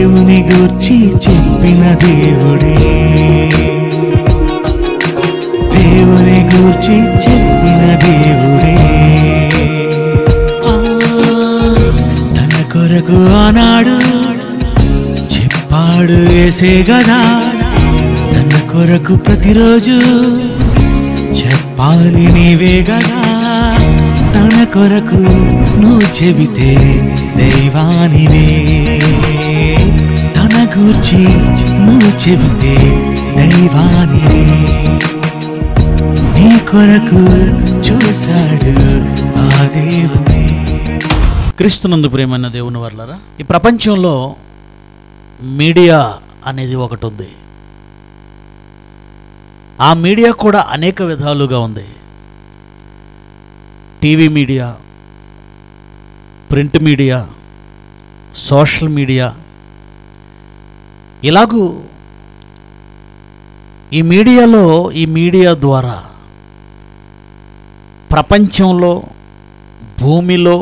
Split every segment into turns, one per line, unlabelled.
దేవుని గూర్చి చెప్పిన దేవుడే దేవుని గూర్చి చెప్పిన దేవుడే ఆ, తన కొరకు ఆనాడు చెప్పాడు వేసే గదా తన కొరకు ప్రతిరోజు చెప్పాలి నీవే గదా తన కొరకు నువ్వు చెబితే దైవానివే తన గూర్చి నువ్వు చెబితే దైవానివే నీ కొరకు చూశాడు ఆ దేవుడే
క్రీస్తునందు ప్రేమైన దేవుని వర్లరా ఈ ప్రపంచంలో మీడియా అనేది ఒకటి ఉంది ఆ మీడియా కూడా అనేక విధాలుగా ఉంది TV media print media social media ఇలాగూ ఈ మీడియాలో ఈ మీడియా ద్వారా ప్రపంచంలో భూమిలో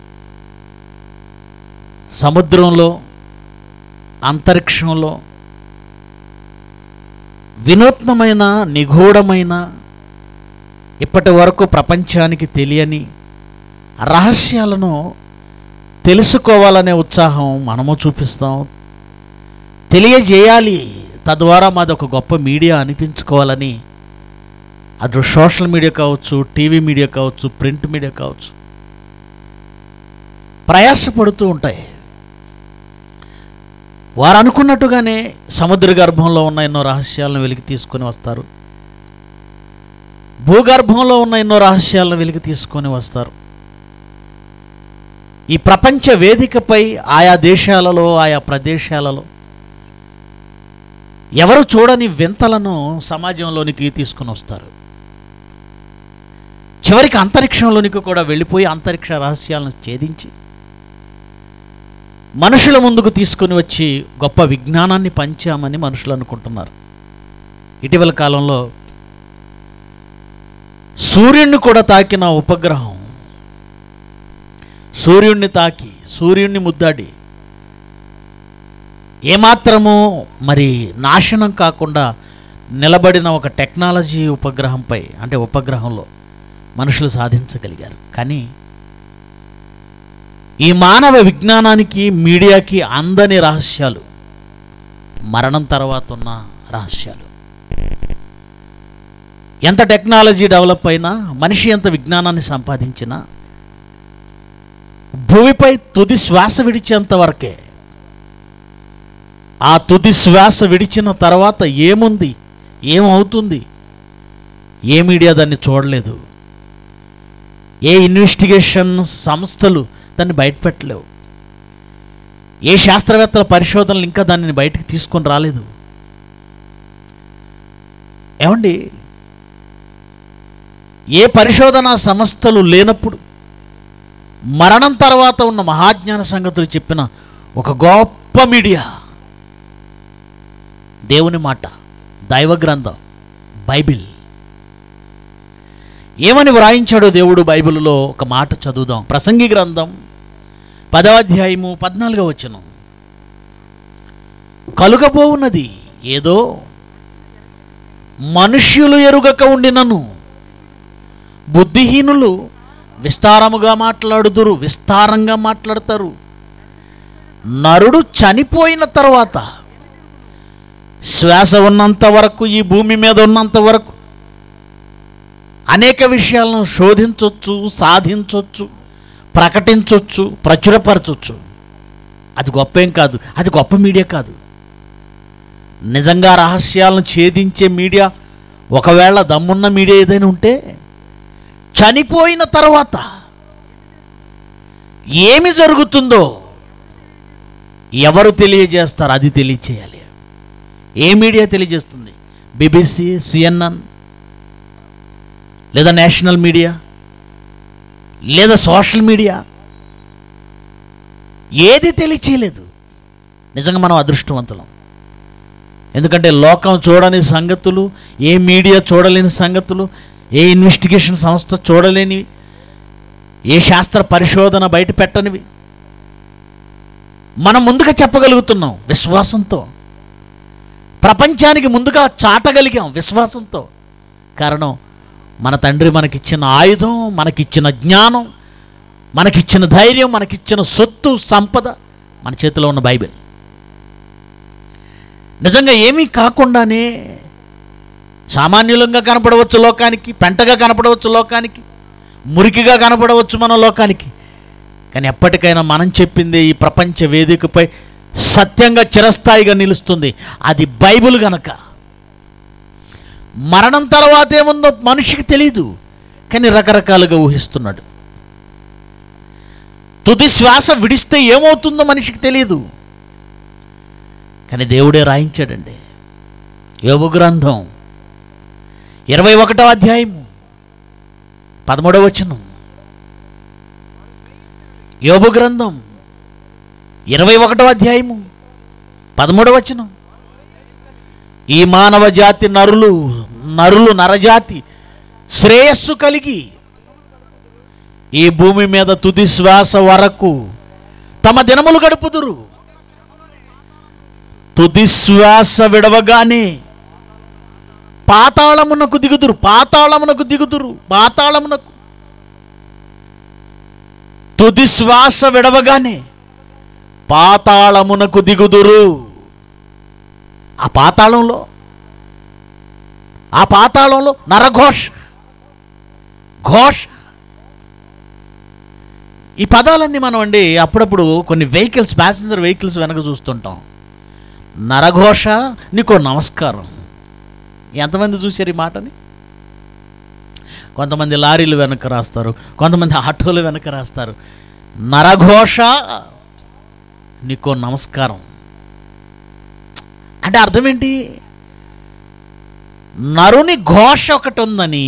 సముద్రంలో అంతరిక్షంలో వినూత్నమైన నిగూఢమైన ఇప్పటి వరకు ప్రపంచానికి తెలియని రహస్యాలను తెలుసుకోవాలనే ఉత్సాహం మనము చూపిస్తాం తెలియజేయాలి తద్వారా మాది ఒక గొప్ప మీడియా అనిపించుకోవాలని అది సోషల్ మీడియా కావచ్చు టీవీ మీడియా కావచ్చు ప్రింట్ మీడియా కావచ్చు ప్రయాసపడుతూ ఉంటాయి వారు అనుకున్నట్టుగానే సముద్ర గర్భంలో ఉన్న ఎన్నో రహస్యాలను వెలికి తీసుకొని వస్తారు భూగర్భంలో ఉన్న ఎన్నో రహస్యాలను వెలికి తీసుకొని వస్తారు ఈ ప్రపంచ వేదికపై ఆయా దేశాలలో ఆయా ప్రదేశాలలో ఎవరు చూడని వింతలను సమాజంలోనికి తీసుకొని వస్తారు చివరికి అంతరిక్షంలోనికి కూడా వెళ్ళిపోయి అంతరిక్ష రహస్యాలను ఛేదించి మనుషుల ముందుకు తీసుకొని వచ్చి గొప్ప విజ్ఞానాన్ని పంచామని మనుషులు అనుకుంటున్నారు ఇటీవల కాలంలో సూర్యుడిని కూడా తాకిన ఉపగ్రహం సూర్యుడిని తాకి సూర్యుడిని ముద్దాడి ఏమాత్రము మరి నాశనం కాకుండా నిలబడిన ఒక టెక్నాలజీ ఉపగ్రహంపై అంటే ఉపగ్రహంలో మనుషులు సాధించగలిగారు కానీ ఈ మానవ విజ్ఞానానికి మీడియాకి అందని రహస్యాలు మరణం తర్వాత ఉన్న రహస్యాలు ఎంత టెక్నాలజీ డెవలప్ అయినా మనిషి ఎంత విజ్ఞానాన్ని సంపాదించినా భూమిపై తుది శ్వాస విడిచేంత వరకే ఆ తుది శ్వాస విడిచిన తర్వాత ఏముంది ఏమవుతుంది ఏ మీడియా దాన్ని చూడలేదు ఏ ఇన్వెస్టిగేషన్ సంస్థలు దాన్ని బయటపెట్టలేవు ఏ శాస్త్రవేత్తల పరిశోధనలు ఇంకా దానిని బయటకు తీసుకొని రాలేదు ఏమండి ఏ పరిశోధనా సంస్థలు లేనప్పుడు మరణం తర్వాత ఉన్న మహాజ్ఞాన సంగతులు చెప్పిన ఒక గొప్ప మీడియా దేవుని మాట దైవ గ్రంథం బైబిల్ ఏమని వ్రాయించాడో దేవుడు బైబిల్లో ఒక మాట చదువుదాం ప్రసంగి గ్రంథం పదవ అధ్యాయము పద్నాలుగో వచ్చును కలుగబోవున్నది ఏదో మనుష్యులు ఎరుగక ఉండినను బుద్ధిహీనులు విస్తారముగా మాట్లాడుదురు విస్తారంగా మాట్లాడతారు నరుడు చనిపోయిన తర్వాత శ్వాస ఉన్నంత వరకు ఈ భూమి మీద ఉన్నంత వరకు అనేక విషయాలను శోధించవచ్చు సాధించవచ్చు ప్రకటించవచ్చు ప్రచురపరచవచ్చు అది గొప్ప ఏం కాదు అది గొప్ప మీడియా కాదు నిజంగా రహస్యాలను ఛేదించే మీడియా ఒకవేళ దమ్మున్న మీడియా ఏదైనా ఉంటే చనిపోయిన తర్వాత ఏమి జరుగుతుందో ఎవరు తెలియజేస్తారు అది తెలియచేయాలి ఏ మీడియా తెలియజేస్తుంది బీబీసీ సిఎన్ఎన్ లేదా నేషనల్ మీడియా లేదా సోషల్ మీడియా ఏది తెలియచేయలేదు నిజంగా మనం అదృష్టవంతులం ఎందుకంటే లోకం చూడని సంగతులు ఏ మీడియా చూడలేని సంగతులు ఏ ఇన్వెస్టిగేషన్ సంస్థ చూడలేనివి ఏ శాస్త్ర పరిశోధన బయట పెట్టనివి మనం ముందుగా చెప్పగలుగుతున్నాం విశ్వాసంతో ప్రపంచానికి ముందుగా చాటగలిగాం విశ్వాసంతో కారణం మన తండ్రి మనకిచ్చిన ఆయుధం మనకిచ్చిన జ్ఞానం మనకిచ్చిన ధైర్యం మనకిచ్చిన సొత్తు సంపద మన చేతిలో ఉన్న బైబిల్ నిజంగా ఏమీ కాకుండానే సామాన్యులంగా కనపడవచ్చు లోకానికి పెంటగా కనపడవచ్చు లోకానికి మురికిగా కనపడవచ్చు మన లోకానికి కానీ ఎప్పటికైనా మనం చెప్పింది ఈ ప్రపంచ వేదికపై సత్యంగా చిరస్థాయిగా నిలుస్తుంది అది బైబిల్ గనక మరణం తర్వాత ఏముందో మనిషికి తెలియదు కానీ రకరకాలుగా ఊహిస్తున్నాడు తుది శ్వాస విడిస్తే ఏమవుతుందో మనిషికి తెలియదు కానీ దేవుడే రాయించాడండి యోగు గ్రంథం ఇరవై ఒకటో అధ్యాయము పదమూడవ వచనం యోబు గ్రంథం ఇరవై ఒకటో అధ్యాయము పదమూడవ వచనం ఈ మానవ జాతి నరులు నరులు నరజాతి శ్రేయస్సు కలిగి ఈ భూమి మీద తుది శ్వాస వరకు తమ దినములు గడుపుదురు తుది శ్వాస విడవగానే పాతాళమునకు దిగుదురు పాతాళమునకు దిగుదురు పాతాళమునకు తుది శ్వాస విడవగానే పాతాళమునకు దిగుదురు ఆ పాతాళంలో ఆ పాతాళంలో నరఘోష్ ఘోష్ ఈ పదాలన్నీ మనం అండి అప్పుడప్పుడు కొన్ని వెహికల్స్ ప్యాసింజర్ వెహికల్స్ వెనక చూస్తుంటాం నరఘోష నీకో నమస్కారం ఎంతమంది చూశారు ఈ మాటని కొంతమంది లారీలు వెనక రాస్తారు కొంతమంది ఆటోలు వెనక రాస్తారు నరఘోష నీకో నమస్కారం అంటే అర్థం ఏంటి నరుని ఘోష ఒకటి ఉందని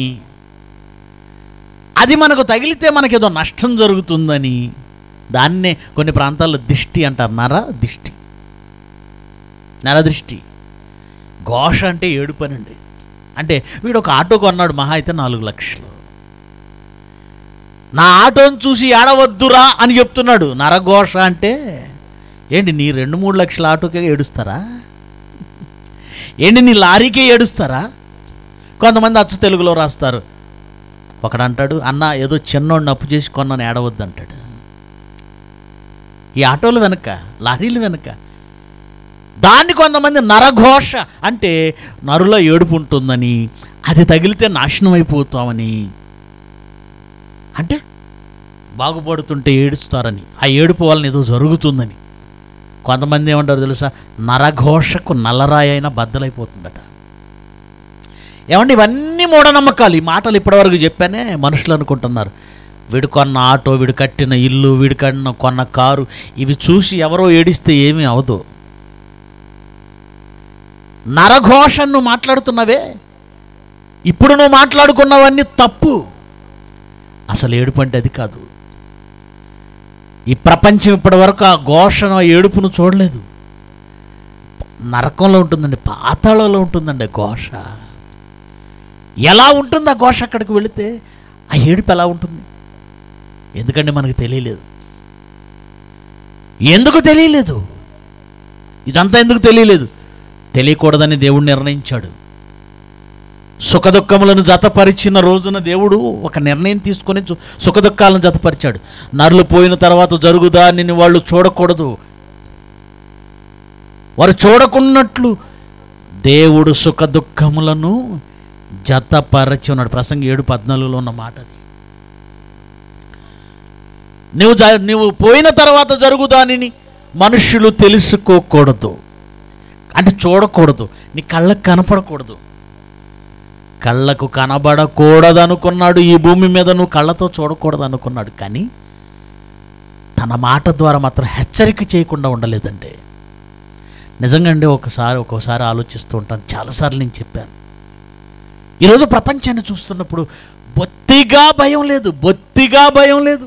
అది మనకు తగిలితే మనకేదో నష్టం జరుగుతుందని దాన్నే కొన్ని ప్రాంతాల్లో దిష్టి అంటారు నర దిష్టి నరదృష్టి ఘోష అంటే ఏడు పనండి అంటే వీడు ఒక ఆటో కొన్నాడు మహా అయితే నాలుగు లక్షలు నా ఆటోని చూసి ఏడవద్దురా అని చెప్తున్నాడు నరఘోష అంటే ఏంటి నీ రెండు మూడు లక్షల ఆటోకే ఏడుస్తారా ఏంటి నీ లారీకే ఏడుస్తారా కొంతమంది అచ్చ తెలుగులో రాస్తారు ఒకడు అంటాడు అన్న ఏదో చిన్నోడిని అప్పు చేసి కొన్నాను ఏడవద్దు అంటాడు ఈ ఆటోలు వెనక లారీలు వెనక దాన్ని కొంతమంది నరఘోష అంటే నరులో ఏడుపు ఉంటుందని అది తగిలితే నాశనం అయిపోతామని అంటే బాగుపడుతుంటే ఏడుస్తారని ఆ ఏడుపు వలన ఏదో జరుగుతుందని కొంతమంది ఏమంటారు తెలుసా నరఘోషకు నల్లరాయి అయినా బద్దలైపోతుందట ఏమండి ఇవన్నీ మూఢనమ్మకాలు ఈ మాటలు ఇప్పటివరకు చెప్పానే మనుషులు అనుకుంటున్నారు వీడు కొన్న ఆటో వీడు కట్టిన ఇల్లు వీడు కట్టిన కొన్న కారు ఇవి చూసి ఎవరో ఏడిస్తే ఏమీ అవదు నరఘోష నువ్వు మాట్లాడుతున్నవే ఇప్పుడు నువ్వు మాట్లాడుకున్నవన్నీ తప్పు అసలు ఏడుపు అంటే అది కాదు ఈ ప్రపంచం ఇప్పటి వరకు ఆ ఘోషను ఆ ఏడుపును చూడలేదు నరకంలో ఉంటుందండి పాతాళంలో ఉంటుందండి ఘోష ఎలా ఉంటుంది ఆ ఘోష అక్కడికి వెళితే ఆ ఏడుపు ఎలా ఉంటుంది ఎందుకంటే మనకు తెలియలేదు ఎందుకు తెలియలేదు ఇదంతా ఎందుకు తెలియలేదు తెలియకూడదని దేవుడు నిర్ణయించాడు సుఖదుఖములను జతపరిచిన రోజున దేవుడు ఒక నిర్ణయం తీసుకొని సు- సుఖదుఖాలను జతపరిచాడు నరులు పోయిన తర్వాత జరుగుదానిని వాళ్ళు చూడకూడదు వారు చూడకున్నట్లు దేవుడు సుఖదుఖములను జతపరచి ఉన్నాడు ప్రసంగి ఏడు పద్నాలుగులో ఉన్న మాట అది నువ్వు జ నువ్వు పోయిన తర్వాత జరుగుదానిని మనుషులు తెలుసుకోకూడదు అంటే చూడకూడదు నీ కళ్ళకు కనపడకూడదు కళ్ళకు కనబడకూడదు అనుకున్నాడు ఈ భూమి మీద నువ్వు కళ్ళతో చూడకూడదు అనుకున్నాడు కానీ తన మాట ద్వారా మాత్రం హెచ్చరిక చేయకుండా ఉండలేదండి నిజంగా అండి ఒకసారి ఒక్కోసారి ఆలోచిస్తూ ఉంటాను చాలాసార్లు నేను చెప్పాను ఈరోజు ప్రపంచాన్ని చూస్తున్నప్పుడు బొత్తిగా భయం లేదు బొత్తిగా భయం లేదు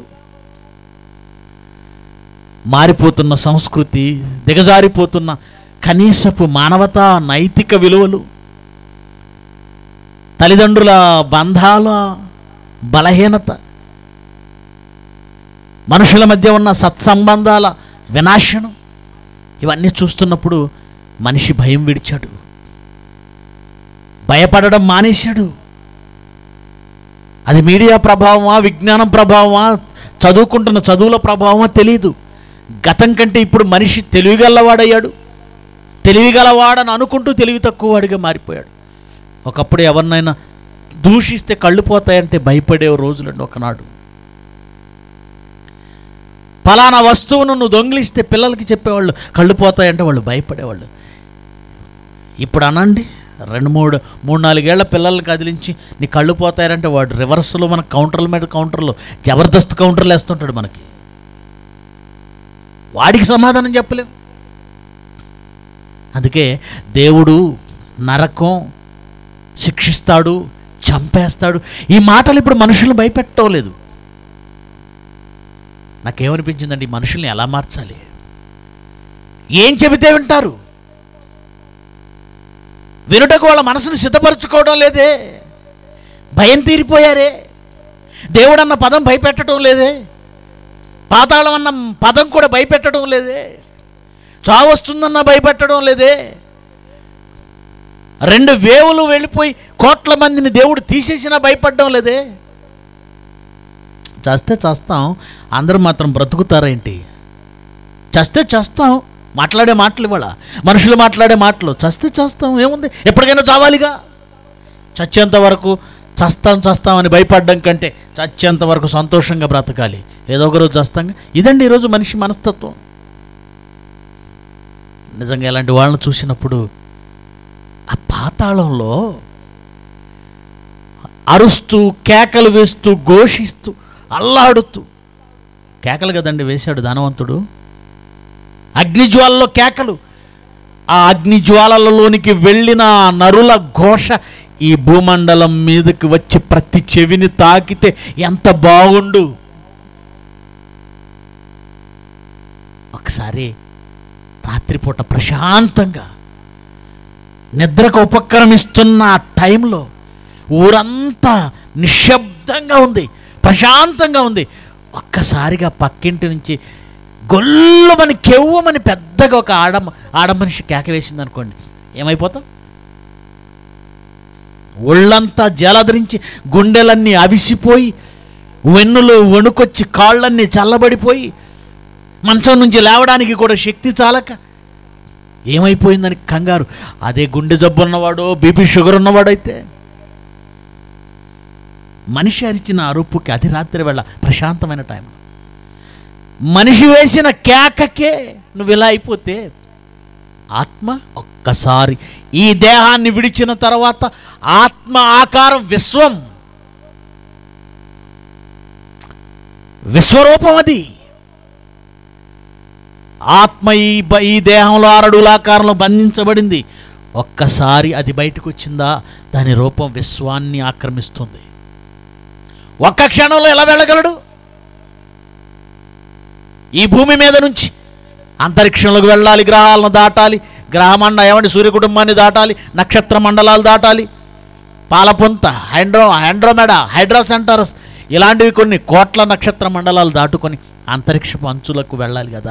మారిపోతున్న సంస్కృతి దిగజారిపోతున్న కనీసపు మానవతా నైతిక విలువలు తల్లిదండ్రుల బంధాల బలహీనత మనుషుల మధ్య ఉన్న సత్సంబంధాల వినాశనం ఇవన్నీ చూస్తున్నప్పుడు మనిషి భయం విడిచాడు భయపడడం మానేశాడు అది మీడియా ప్రభావమా విజ్ఞానం ప్రభావమా చదువుకుంటున్న చదువుల ప్రభావమా తెలియదు గతం కంటే ఇప్పుడు మనిషి తెలివిగలవాడయ్యాడు తెలివిగలవాడని అనుకుంటూ తెలివి తక్కువ వాడిగా మారిపోయాడు ఒకప్పుడు ఎవరినైనా దూషిస్తే కళ్ళు పోతాయంటే భయపడే రోజులండి ఒకనాడు ఫలానా వస్తువును నువ్వు దొంగిలిస్తే పిల్లలకి చెప్పేవాళ్ళు కళ్ళు పోతాయంటే వాళ్ళు భయపడేవాళ్ళు ఇప్పుడు అనండి రెండు మూడు మూడు నాలుగేళ్ల పిల్లల్ని కదిలించి నీ కళ్ళు పోతాయంటే వాడు రివర్స్లో మన కౌంటర్ల మీద కౌంటర్లో జబర్దస్త్ కౌంటర్లు వేస్తుంటాడు మనకి వాడికి సమాధానం చెప్పలేం అందుకే దేవుడు నరకం శిక్షిస్తాడు చంపేస్తాడు ఈ మాటలు ఇప్పుడు మనుషులను భయపెట్టడం లేదు నాకేమనిపించిందండి ఈ మనుషుల్ని ఎలా మార్చాలి ఏం చెబితే వింటారు వినుటకు వాళ్ళ మనసును సిద్ధపరచుకోవడం లేదే భయం తీరిపోయారే దేవుడన్న పదం భయపెట్టడం లేదే పాతాళం అన్న పదం కూడా భయపెట్టడం లేదే చావు వస్తుందన్న భయపెట్టడం లేదే రెండు వేవులు వెళ్ళిపోయి కోట్ల మందిని దేవుడు తీసేసినా భయపడడం లేదే చేస్తే చేస్తాం అందరూ మాత్రం బ్రతుకుతారేంటి చేస్తే చేస్తాం మాట్లాడే మాటలు ఇవాళ మనుషులు మాట్లాడే మాటలు చస్తే చేస్తాం ఏముంది ఎప్పటికైనా చావాలిగా చచ్చేంత వరకు చస్తాం చస్తాం అని భయపడడం కంటే చచ్చేంత వరకు సంతోషంగా బ్రతకాలి ఏదో ఒక రోజు చస్తాంగా ఇదండి ఈరోజు మనిషి మనస్తత్వం నిజంగా ఇలాంటి వాళ్ళని చూసినప్పుడు ఆ పాతాళంలో అరుస్తూ కేకలు వేస్తూ ఘోషిస్తూ అల్లాడుతూ కేకలు కదండి వేశాడు ధనవంతుడు అగ్నిజ్వాలలో కేకలు ఆ అగ్నిజ్వాలలోనికి వెళ్ళిన ఆ నరుల ఘోష ఈ భూమండలం మీదకి వచ్చి ప్రతి చెవిని తాకితే ఎంత బాగుండు ఒకసారి రాత్రిపూట ప్రశాంతంగా నిద్రకు ఉపక్రమిస్తున్న ఆ టైంలో ఊరంతా నిశ్శబ్దంగా ఉంది ప్రశాంతంగా ఉంది ఒక్కసారిగా పక్కింటి నుంచి గొల్లమని కెవ్వమని పెద్దగా ఒక ఆడ ఆడ మనిషి కేక వేసింది అనుకోండి ఏమైపోతాం ఒళ్ళంతా జలధరించి గుండెలన్నీ అవిసిపోయి వెన్నులు వణుకొచ్చి కాళ్ళన్నీ చల్లబడిపోయి మంచం నుంచి లేవడానికి కూడా శక్తి చాలక ఏమైపోయిందని కంగారు అదే గుండె జబ్బు ఉన్నవాడో బీపీ షుగర్ ఉన్నవాడైతే మనిషి అరిచిన అరుపుకి అది రాత్రి వేళ ప్రశాంతమైన టైంలో మనిషి వేసిన కేకకే నువ్వు ఇలా అయిపోతే ఆత్మ ఒక్కసారి ఈ దేహాన్ని విడిచిన తర్వాత ఆత్మ ఆకారం విశ్వం విశ్వరూపం అది ఆత్మ ఈ బ- ఈ దేహంలో ఆరడుల ఆకారంలో బంధించబడింది ఒక్కసారి అది బయటకు వచ్చిందా దాని రూపం విశ్వాన్ని ఆక్రమిస్తుంది ఒక్క క్షణంలో ఎలా వెళ్ళగలడు ఈ భూమి మీద నుంచి అంతరిక్షంలోకి వెళ్ళాలి గ్రహాలను దాటాలి గ్రహమండ ఏమంటే సూర్య కుటుంబాన్ని దాటాలి నక్షత్ర మండలాలు దాటాలి పాలపుంత హైడ్రో హైడ్రోమెడా హైడ్రా సెంటర్స్ ఇలాంటివి కొన్ని కోట్ల నక్షత్ర మండలాలు దాటుకొని అంతరిక్షపు అంచులకు వెళ్ళాలి కదా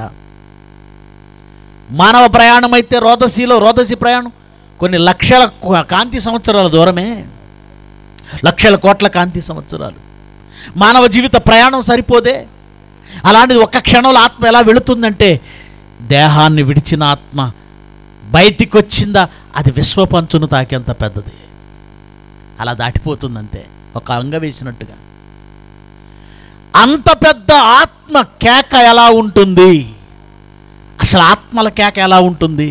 మానవ ప్రయాణం అయితే రోదసీలో రోదసి ప్రయాణం కొన్ని లక్షల కు- కాంతి సంవత్సరాల దూరమే లక్షల కోట్ల కాంతి సంవత్సరాలు మానవ జీవిత ప్రయాణం సరిపోదే అలాంటిది ఒక్క క్షణంలో ఆత్మ ఎలా వెళుతుందంటే దేహాన్ని విడిచిన ఆత్మ బయటికి వచ్చిందా అది విశ్వపంచును తాకేంత పెద్దది అలా దాటిపోతుందంతే ఒక అంగ వేసినట్టుగా అంత పెద్ద ఆత్మ కేక ఎలా ఉంటుంది అసలు ఆత్మల కేక ఎలా ఉంటుంది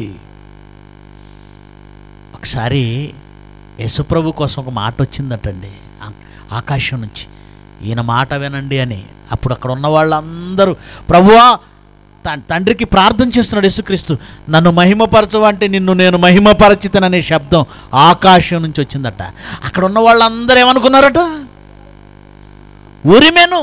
ఒకసారి యశుప్రభు కోసం ఒక మాట వచ్చిందటండి ఆ- ఆకాశం నుంచి ఈయన మాట వినండి అని అప్పుడు అక్కడ ఉన్న వాళ్ళందరూ ప్రభువా త- తండ్రికి ప్రార్థన చేస్తున్నాడు యేసుక్రీస్తు నన్ను మహిమపరచవు అంటే నిన్ను నేను మహిమపరచితననే శబ్దం ఆకాశం నుంచి వచ్చిందట అక్కడ ఉన్న వాళ్ళందరూ ఏమనుకున్నారట ఉరిమెను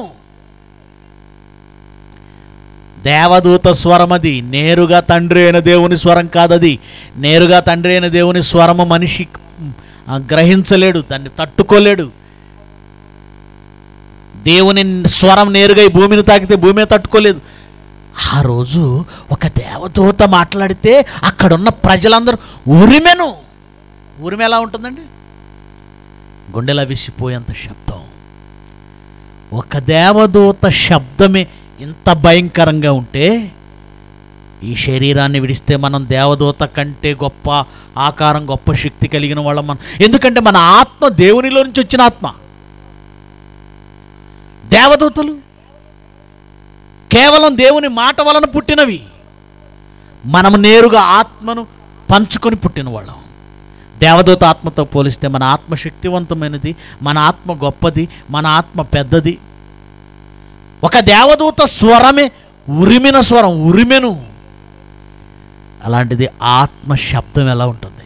దేవదూత స్వరం అది నేరుగా తండ్రి అయిన దేవుని స్వరం కాదది నేరుగా తండ్రి అయిన దేవుని స్వరము మనిషి ఆ, గ్రహించలేడు దాన్ని తట్టుకోలేడు దేవుని స్వరం నేరుగా ఈ భూమిని తాకితే భూమి తట్టుకోలేదు ఆ రోజు ఒక దేవదూత మాట్లాడితే అక్కడున్న ప్రజలందరూ ఉరిమెను ఉరిమె ఎలా ఉంటుందండి గుండెలా విసిపోయేంత శబ్దం ఒక దేవదూత శబ్దమే ఇంత భయంకరంగా ఉంటే ఈ శరీరాన్ని విడిస్తే మనం దేవదూత కంటే గొప్ప ఆకారం గొప్ప శక్తి కలిగిన వాళ్ళం మనం ఎందుకంటే మన ఆత్మ దేవునిలో నుంచి వచ్చిన ఆత్మ దేవదూతలు కేవలం దేవుని మాట వలన పుట్టినవి మనము నేరుగా ఆత్మను పంచుకొని పుట్టిన వాళ్ళం దేవదూత ఆత్మతో పోలిస్తే మన ఆత్మ శక్తివంతమైనది మన ఆత్మ గొప్పది మన ఆత్మ పెద్దది ఒక దేవదూత స్వరమే ఉరిమిన స్వరం ఉరిమెను అలాంటిది ఆత్మ శబ్దం ఎలా ఉంటుంది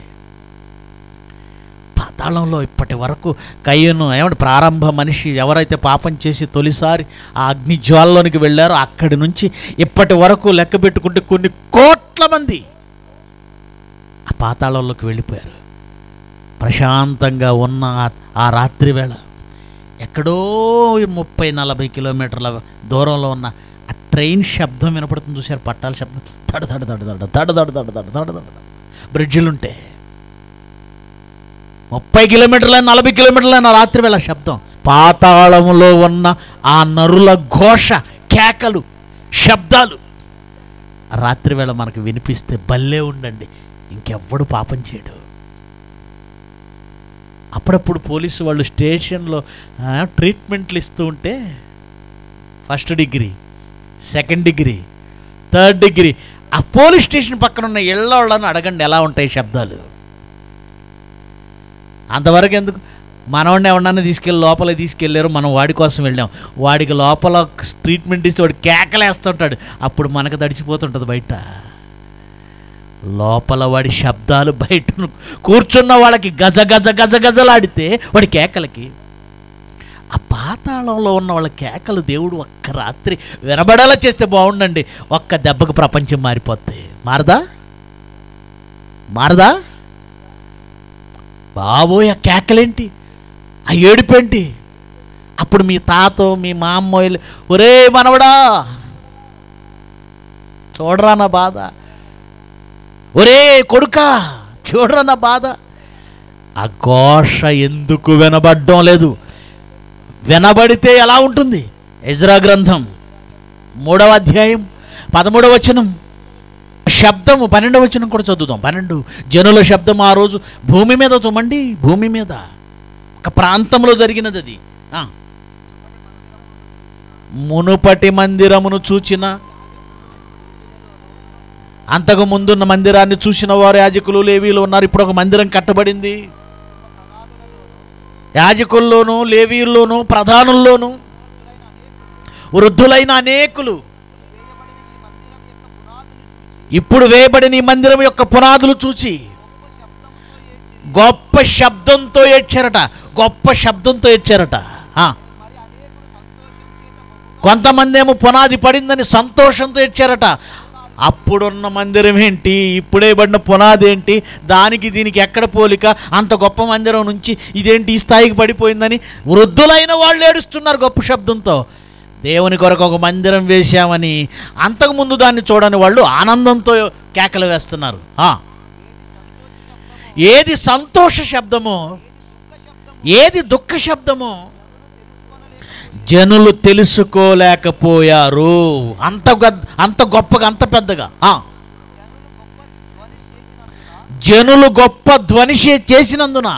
పాతాళంలో ఇప్పటి వరకు కయ్యను ఏమంటే ప్రారంభ మనిషి ఎవరైతే పాపం చేసి తొలిసారి ఆ అగ్ని జ్వాలలోనికి వెళ్ళారో అక్కడి నుంచి ఇప్పటి వరకు లెక్క పెట్టుకుంటే కొన్ని కోట్ల మంది ఆ పాతాళంలోకి వెళ్ళిపోయారు ప్రశాంతంగా ఉన్న ఆ- ఆ రాత్రి వేళ ఎక్కడో ముప్పై నలభై కిలోమీటర్ల దూరంలో ఉన్న ఆ ట్రైన్ శబ్దం వినపడుతుంది చూసారు పట్టాల శబ్దం తడ తడ తడ తడ తడ తడ తడ తడ తడ తడ తడ బ్రిడ్జిలుంటే ముప్పై కిలోమీటర్ల నలభై కిలోమీటర్ల రాత్రి వేళ శబ్దం పాతాళములో ఉన్న ఆ నరుల ఘోష కేకలు శబ్దాలు ఆ రాత్రి వేళ మనకు వినిపిస్తే భలే ఉండండి ఇంకెవ్వడు పాపం చేయడు అప్పుడప్పుడు పోలీసు వాళ్ళు స్టేషన్లో ఆ, ట్రీట్మెంట్లు ఇస్తూ ఉంటే first degree second degree third degree ఆ పోలీస్ స్టేషన్ పక్కన ఉన్న ఇళ్ళ వాళ్ళని అడగండి ఎలా ఉంటాయి శబ్దాలు అంతవరకు ఎందుకు మనవాడిని ఎవరన్నా తీసుకెళ్ళి లోపల తీసుకెళ్ళారు మనం వాడి కోసం వెళ్ళాం వాడికి లోపల ట్రీట్మెంట్ ఇస్తే వాడు కేకలేస్తుంటాడు అప్పుడు మనకు తడిచిపోతుంటుంది బయట లోపల వాడి శబ్దాలు బయట కూర్చున్న వాళ్ళకి గజ గజ గజ గజలాడితే వాడి కేకలకి ఆ పాతాళంలో ఉన్న వాళ్ళ కేకలు దేవుడు ఒక్క రాత్రి వినబడేలా చేస్తే బాగుండండి ఒక్క దెబ్బకు ప్రపంచం మారిపోద్ది మారదా మారదా బాబోయ్ ఆ కేకలేంటి ఆ ఏడుపేంటి అప్పుడు మీ తాతో మీ మా అమ్మోయిలు ఒరే మనవడా చూడరా నా బాధ ఒరే కొడుకా చూడరా నా బాధ ఆ ఘోష ఎందుకు వినబడడం లేదు వినబడితే ఎలా ఉంటుంది ఎజ్రా గ్రంథం మూడవ అధ్యాయం పదమూడవ వచనం శబ్దము పన్నెండవ వచనం కూడా చదువుదాం పన్నెండు జనుల శబ్దం ఆ రోజు భూమి మీద చూమండి భూమి మీద ఒక ప్రాంతంలో జరిగినది అది ఆ. మునుపటి మందిరమును చూచిన అంతకు ముందున్న మందిరాన్ని చూసిన వారు యాజకులు లేవీలు ఉన్నారు ఇప్పుడు ఒక మందిరం కట్టబడింది యాజకుల్లోనూ లేవీల్లోనూ ప్రధానుల్లోనూ వృద్ధులైన అనేకులు ఇప్పుడు వేయబడిన ఈ మందిరం యొక్క పునాదులు చూచి గొప్ప శబ్దంతో ఏడ్చారట గొప్ప శబ్దంతో ఏడ్చారట ఆ. కొంతమంది ఏమో పునాది పడిందని సంతోషంతో ఏడ్చారట అప్పుడున్న మందిరం ఏంటి ఇప్పుడే పడిన పునాది ఏంటి దానికి దీనికి ఎక్కడ పోలిక అంత గొప్ప మందిరం నుంచి ఇదేంటి ఈ స్థాయికి పడిపోయిందని వృద్ధులైన వాళ్ళు ఏడుస్తున్నారు గొప్ప శబ్దంతో దేవుని కొరకు ఒక మందిరం వేశామని అంతకుముందు దాన్ని చూడని వాళ్ళు ఆనందంతో కేకలు వేస్తున్నారు ఆ. ఏది సంతోష శబ్దమో ఏది దుఃఖ శబ్దమో జనులు తెలుసుకోలేకపోయారు అంత గొ- అంత గొప్పగా అంత పెద్దగా ఆ. జనులు గొప్ప ధ్వని చే- చేసినందున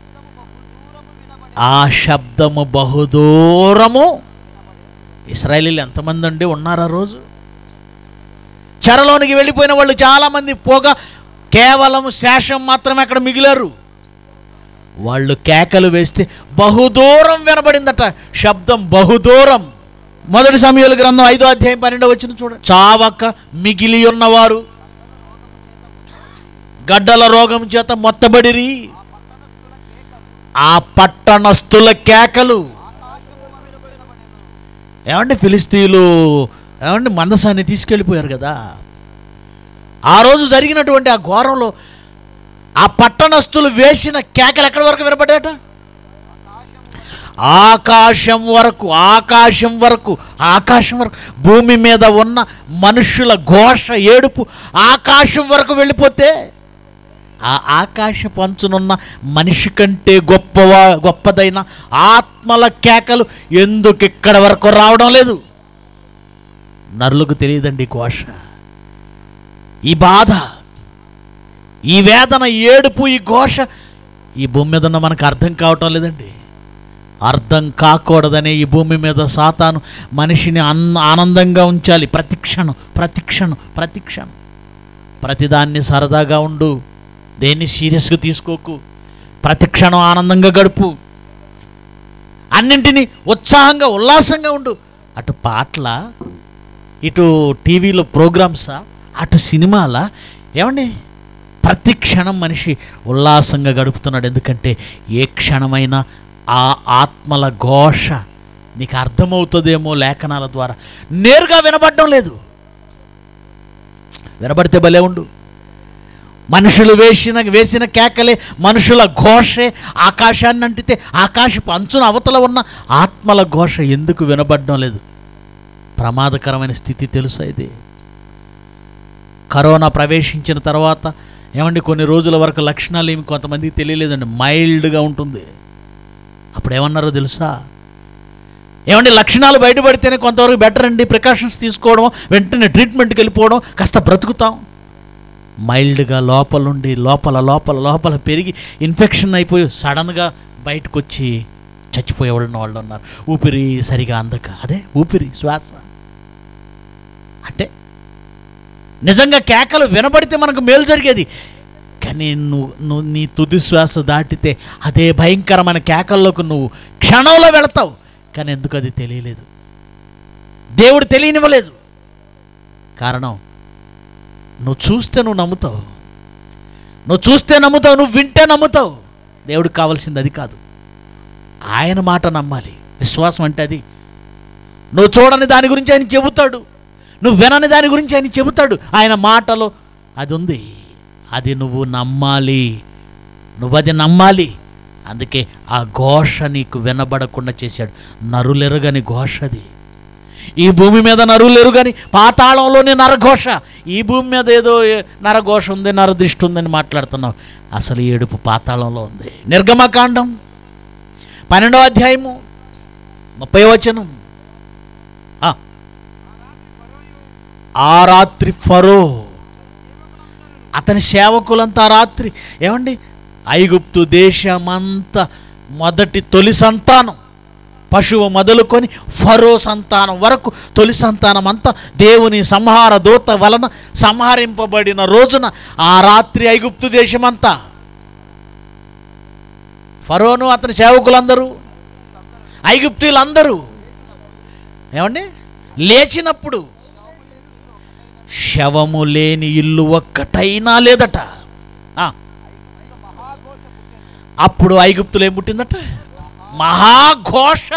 ఆ శబ్దము బహుదూరము ఇస్రాయలీలు ఎంతమంది అండి ఉన్నారు ఆ రోజు చెరలోనికి వెళ్ళిపోయిన వాళ్ళు చాలామంది పోగా కేవలం శేషం మాత్రమే అక్కడ మిగిలారు వాళ్ళు కేకలు వేస్తే బహుదూరం వినబడిందట శబ్దం బహుదూరం మొదటి సమయాల గ్రంథం ఐదో అధ్యాయం పన్నెండో వచ్చిన చూడండి చావక మిగిలి ఉన్నవారు గడ్డల రోగం చేత మొత్తబడిరి ఆ పట్టణస్థుల కేకలు ఏమండి ఫిలిస్తీన్లు ఏమండి మందసాన్ని తీసుకెళ్ళిపోయారు కదా ఆ రోజు జరిగినటువంటి ఆ ఘోరంలో ఆ పట్టణస్థులు వేసిన కేకలు ఎక్కడి వరకు వినపడ్డాట ఆకాశం వరకు ఆకాశం వరకు ఆకాశం వరకు భూమి మీద ఉన్న మనుషుల ఘోష ఏడుపు ఆకాశం వరకు వెళ్ళిపోతే ఆ ఆకాశ పంచునున్న మనిషి కంటే గొప్పవా గొప్పదైన ఆత్మల కేకలు ఎందుకు ఇక్కడ వరకు రావడం లేదు నరులకు తెలియదండి ఈ ఘోష ఈ బాధ ఈ వేదన ఈ ఏడుపు ఈ ఘోష ఈ భూమి మీద ఉన్న మనకు అర్థం కావటం లేదండి అర్థం కాకూడదనే ఈ భూమి మీద సాతాను మనిషిని అన్న ఆనందంగా ఉంచాలి ప్రతిక్షణం ప్రతిక్షణం ప్రతిక్షణం ప్రతిదాన్ని సరదాగా ఉండు దేన్ని సీరియస్గా తీసుకోకు ప్రతిక్షణం ఆనందంగా గడుపు అన్నింటినీ ఉత్సాహంగా ఉల్లాసంగా ఉండు అటు పాటల ఇటు టీవీలో ప్రోగ్రామ్సా అటు సినిమాల ఏమండి ప్రతి క్షణం మనిషి ఉల్లాసంగా గడుపుతున్నాడు ఎందుకంటే ఏ క్షణమైనా ఆ ఆత్మల ఘోష నీకు అర్థమవుతుందేమో లేఖనాల ద్వారా నేరుగా వినబడడం లేదు వినబడితే భలే ఉండు మనుషులు వేసిన వేసిన కేకలే మనుషుల ఘోషే ఆకాశాన్ని అంటితే ఆకాశపు అంచున అవతల ఉన్న ఆత్మల ఘోష ఎందుకు వినబడడం లేదు ప్రమాదకరమైన స్థితి తెలుసా ఇది కరోనా ప్రవేశించిన తర్వాత ఏమండి కొన్ని రోజుల వరకు లక్షణాలు ఏమి కొంతమందికి తెలియలేదండి మైల్డ్గా ఉంటుంది అప్పుడు ఏమన్నారో తెలుసా ఏమండి లక్షణాలు బయటపడితేనే కొంతవరకు బెటర్ అండి ప్రికాషన్స్ తీసుకోవడం వెంటనే ట్రీట్మెంట్కి వెళ్ళిపోవడం కాస్త బ్రతుకుతాం మైల్డ్గా లోపలుండి లోపల లోపల లోపల పెరిగి ఇన్ఫెక్షన్ అయిపోయి సడన్గా బయటకు వచ్చి చచ్చిపోయే వాళ్ళు వాళ్ళు ఉన్నారు ఊపిరి సరిగా అందక అదే ఊపిరి శ్వాస అంటే నిజంగా కేకలు వినబడితే మనకు మేలు జరిగేది కానీ నువ్వు నువ్వు నీ తుది శ్వాస దాటితే అదే భయంకరమైన కేకల్లోకి నువ్వు క్షణంలో వెళతావు కానీ ఎందుకు అది తెలియలేదు దేవుడు తెలియనివ్వలేదు కారణం నువ్వు చూస్తే నువ్వు నమ్ముతావు నువ్వు చూస్తే నమ్ముతావు నువ్వు వింటే నమ్ముతావు దేవుడికి కావాల్సింది అది కాదు ఆయన మాట నమ్మాలి విశ్వాసం అంటే అది నువ్వు చూడని దాని గురించి ఆయన చెబుతాడు నువ్వు వినని దాని గురించి ఆయన చెబుతాడు ఆయన మాటలో అది ఉంది అది నువ్వు నమ్మాలి నువ్వు అది నమ్మాలి అందుకే ఆ ఘోష నీకు వినబడకుండా చేశాడు నరులెరగని ఘోష అది ఈ భూమి మీద నరులేరు కానీ పాతాళంలోని నరఘోష ఈ భూమి మీద ఏదో ఏ- నరఘోష ఉంది నరదృష్టి ఉందని మాట్లాడుతున్నావు అసలు ఈ ఏడుపు పాతాళంలో ఉంది నిర్గమకాండం పన్నెండవ అధ్యాయము ముప్పై వచనం ఆ. ఆ రాత్రి ఫరో అతని సేవకులంతా ఆ రాత్రి ఏమండి ఐగుప్తు దేశమంతా మొదటి తొలి సంతానం పశువు మొదలుకొని ఫరో సంతానం వరకు తొలి సంతానం అంతా దేవుని సంహార దూత వలన సంహరింపబడిన రోజున ఆ రాత్రి ఐగుప్తు దేశమంతా ఫరోను అతని సేవకులందరూ ఐగుప్తీయులందరూ ఏమండి లేచినప్పుడు శవము లేని ఇల్లు ఒక్కటైనా లేదట ఆ. అప్పుడు ఐగుప్తులు ఏం పుట్టిందట మహాఘోష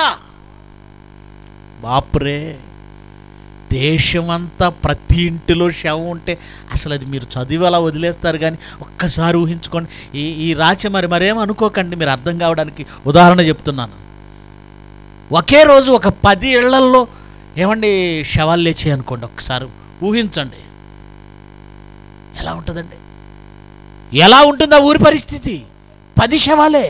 బాప్రే దేశమంతా ప్రతి ఇంటిలో శవం ఉంటే అసలు అది మీరు చదివి అలా వదిలేస్తారు కానీ ఒక్కసారి ఊహించుకోండి ఈ ఈ రాచి మరి మరేం అనుకోకండి మీరు అర్థం కావడానికి ఉదాహరణ చెప్తున్నాను ఒకే రోజు ఒక పది ఇళ్లల్లో ఏమండి శవాలు లేచాయి అనుకోండి ఒక్కసారి ఊహించండి ఎలా ఉంటుందండి ఎలా ఉంటుంది ఆ ఊరి పరిస్థితి పది శవాలే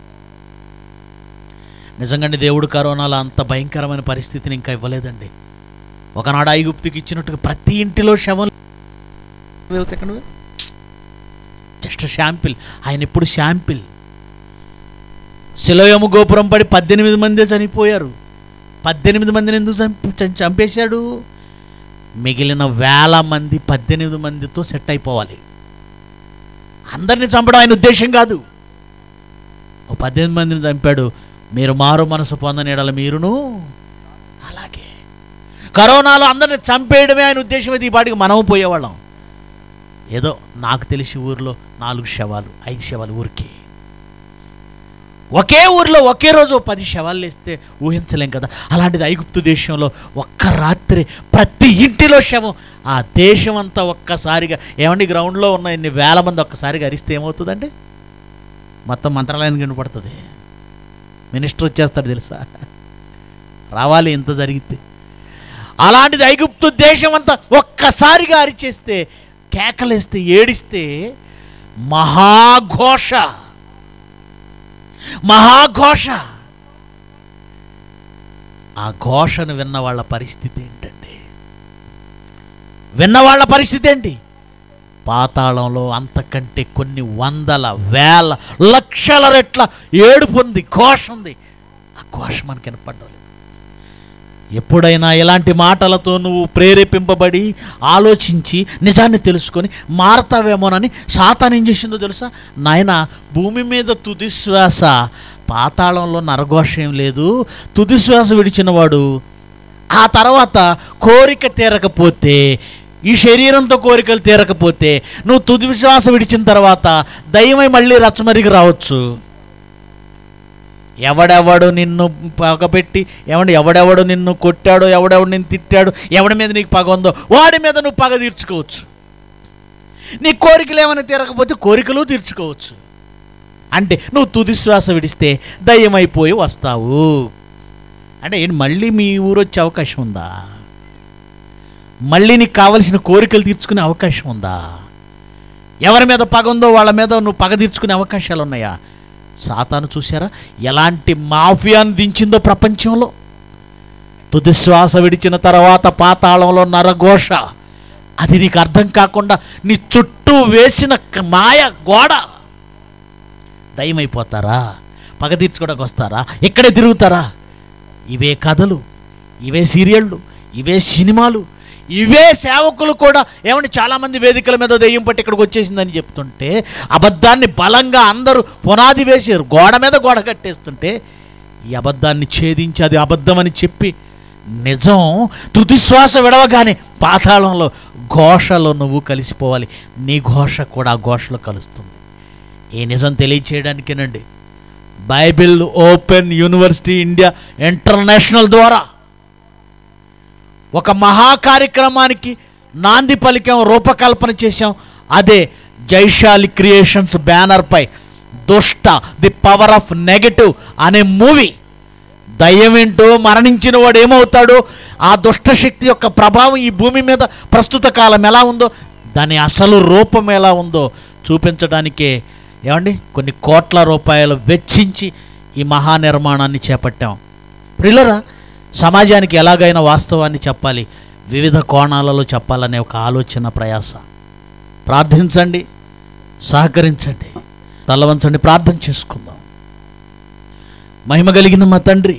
నిజంగానే దేవుడు కరోనాలో అంత భయంకరమైన పరిస్థితిని ఇంకా ఇవ్వలేదండి ఒకనాడు ఐగుప్తుకి ఇచ్చినట్టుగా ప్రతి ఇంటిలో శవం సెకండ్ జస్ట్ షాంపిల్ ఆయన ఎప్పుడు షాంపిల్ శిలోయము గోపురం పడి పద్దెనిమిది మందే చనిపోయారు పద్దెనిమిది మందిని ఎందుకు చంపి చం- చంపేశాడు మిగిలిన వేల మంది పద్దెనిమిది మందితో సెట్ అయిపోవాలి అందరిని చంపడం ఆయన ఉద్దేశం కాదు ఓ పద్దెనిమిది మందిని చంపాడు మీరు మారు మనసు పొందని ఎడల మీరును అలాగే కరోనాలో అందరిని చంపేయడమే ఆయన ఉద్దేశం అయితే ఈ పాటికి మనం పోయేవాళ్ళం ఏదో నాకు తెలిసి ఊరిలో నాలుగు శవాలు ఐదు శవాలు ఊరికి ఒకే ఊరిలో ఒకే రోజు ఓ పది శవాలు వేస్తే ఊహించలేం కదా అలాంటిది ఐగుప్తు దేశంలో ఒక్క రాత్రి ప్రతి ఇంటిలో శవం ఆ దేశం అంతా ఒక్కసారిగా ఏమండి గ్రౌండ్లో ఉన్న ఇన్ని వేల మంది ఒక్కసారిగా అరిస్తే ఏమవుతుందండి మొత్తం మంత్రాలయానికి వినపడుతుంది మినిస్టర్ వచ్చేస్తాడు తెలుసా రావాలి ఇంత జరిగితే అలాంటిది ఐగుప్తు దేశం అంతా ఒక్కసారిగా అరిచేస్తే కేకలేస్తే ఏడిస్తే మహాఘోష మహాఘోష ఆ ఘోషను విన్న వాళ్ళ పరిస్థితి ఏంటండి విన్న వాళ్ళ పరిస్థితి ఏంటి పాతాళంలో అంతకంటే కొన్ని వందల వేల లక్షల రెట్ల ఏడుపు ఉంది ఘోష ఉంది ఆ ఘోష మనకి వినపడలేదు ఎప్పుడైనా ఇలాంటి మాటలతో నువ్వు ప్రేరేపింపబడి ఆలోచించి నిజాన్ని తెలుసుకొని మారతావేమోనని సాతాన్ ఏం చేసిందో తెలుసా నాయన భూమి మీద తుది శ్వాస పాతాళంలో నరఘోష ఏం లేదు తుది శ్వాస విడిచినవాడు ఆ తర్వాత కోరిక తీరకపోతే ఈ శరీరంతో కోరికలు తీరకపోతే నువ్వు తుది శ్వాస విడిచిన తర్వాత దయ్యమై మళ్ళీ రచ్చమరిగి రావచ్చు ఎవడెవడు నిన్ను పగబెట్టి ఎవడు ఎవడెవడు నిన్ను కొట్టాడో ఎవడెవడు నిన్ను తిట్టాడు ఎవడి మీద నీకు పగ ఉందో వాడి మీద నువ్వు పగ తీర్చుకోవచ్చు నీ కోరికలు ఏమైనా తీరకపోతే కోరికలు తీర్చుకోవచ్చు అంటే నువ్వు తుది శ్వాస విడిస్తే దయ్యమైపోయి వస్తావు అంటే ఏంటి మళ్ళీ మీ ఊరు వచ్చే అవకాశం ఉందా మళ్ళీ నీకు కావలసిన కోరికలు తీర్చుకునే అవకాశం ఉందా ఎవరి మీద పగ ఉందో వాళ్ళ మీద నువ్వు పగ తీర్చుకునే అవకాశాలు ఉన్నాయా సాతాను చూసారా ఎలాంటి మాఫియాను దించిందో ప్రపంచంలో తుది శ్వాస విడిచిన తర్వాత పాతాళంలో నరఘోష అది నీకు అర్థం కాకుండా నీ చుట్టూ వేసిన క- మాయ గోడ దయమైపోతారా పగ తీర్చుకోవడానికి వస్తారా ఇక్కడే తిరుగుతారా ఇవే కథలు ఇవే సీరియళ్ళు ఇవే సినిమాలు ఇవే సేవకులు కూడా ఏమంటే చాలామంది వేదికల మీద దెయ్యం పట్టి ఇక్కడికి వచ్చేసిందని చెప్తుంటే అబద్ధాన్ని బలంగా అందరూ పునాది వేసారు గోడ మీద గోడ కట్టేస్తుంటే ఈ అబద్ధాన్ని ఛేదించి అది అబద్ధమని చెప్పి నిజం తుదిశ్వాస విడవగానే పాతాళంలో ఘోషలో నువ్వు కలిసిపోవాలి నీ ఘోష కూడా ఆ ఘోషలో కలుస్తుంది ఈ నిజం తెలియచేయడానికేనండి Bible Open University India International ద్వారా ఒక మహా కార్యక్రమానికి నాంది పలికాం రూపకల్పన చేశాం అదే జైశాలి క్రియేషన్స్ బ్యానర్పై Dushta The Power of Negative అనే మూవీ దయ్యం ఏంటో మరణించిన వాడు ఏమవుతాడో ఆ దుష్ట శక్తి యొక్క ప్రభావం ఈ భూమి మీద ప్రస్తుత కాలం ఎలా ఉందో దాని అసలు రూపం ఎలా ఉందో చూపించడానికే ఏమండి కొన్ని కోట్ల రూపాయలు వెచ్చించి ఈ మహానిర్మాణాన్ని చేపట్టాం ప్రిల్లరా సమాజానికి ఎలాగైనా వాస్తవాన్ని చెప్పాలి వివిధ కోణాలలో చెప్పాలనే ఒక ఆలోచన ప్రయాస ప్రార్థించండి సహకరించండి తలవంచండి ప్రార్థన చేసుకుందాం మహిమ కలిగిన మా తండ్రి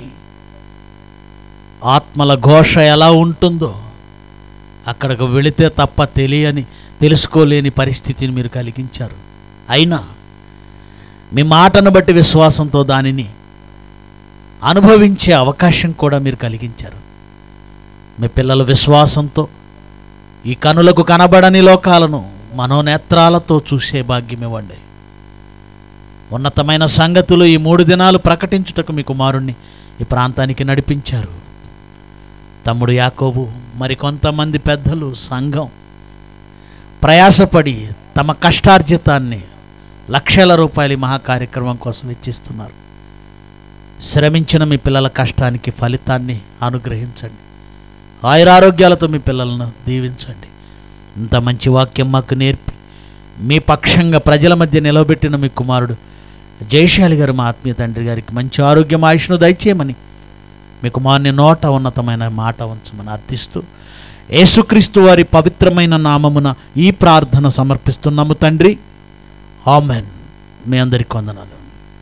ఆత్మల ఘోష ఎలా ఉంటుందో అక్కడికి వెళితే తప్ప తెలియని తెలుసుకోలేని పరిస్థితిని మీరు కలిగించారు అయినా మీ మాటను బట్టి విశ్వాసంతో దానిని అనుభవించే అవకాశం కూడా మీరు కలిగించారు మీ పిల్లల విశ్వాసంతో ఈ కనులకు కనబడని లోకాలను మనోనేత్రాలతో చూసే భాగ్యం ఇవ్వండి ఉన్నతమైన సంగతులు ఈ మూడు దినాలు ప్రకటించుటకు మీ కుమారుణ్ణి ఈ ప్రాంతానికి నడిపించారు తమ్ముడు యాకోబు మరికొంతమంది పెద్దలు సంఘం ప్రయాసపడి తమ కష్టార్జితాన్ని లక్షల రూపాయల ఈ మహా కార్యక్రమం కోసం వెచ్చిస్తున్నారు శ్రమించిన మీ పిల్లల కష్టానికి ఫలితాన్ని అనుగ్రహించండి ఆయురారోగ్యాలతో మీ పిల్లలను దీవించండి ఇంత మంచి వాక్యం మాకు నేర్పి మీ పక్షంగా ప్రజల మధ్య నిలవబెట్టిన మీ కుమారుడు జయశాలి గారు మా ఆత్మీయ తండ్రి గారికి మంచి ఆరోగ్యం ఆయుష్ను దయచేయమని మీ కుమారుని నోట ఉన్నతమైన మాట ఉంచమని అర్థిస్తూ యేసుక్రీస్తు వారి పవిత్రమైన నామమున ఈ ప్రార్థన సమర్పిస్తున్నాము తండ్రి ఆమెన్ మీ అందరికి వందనాలు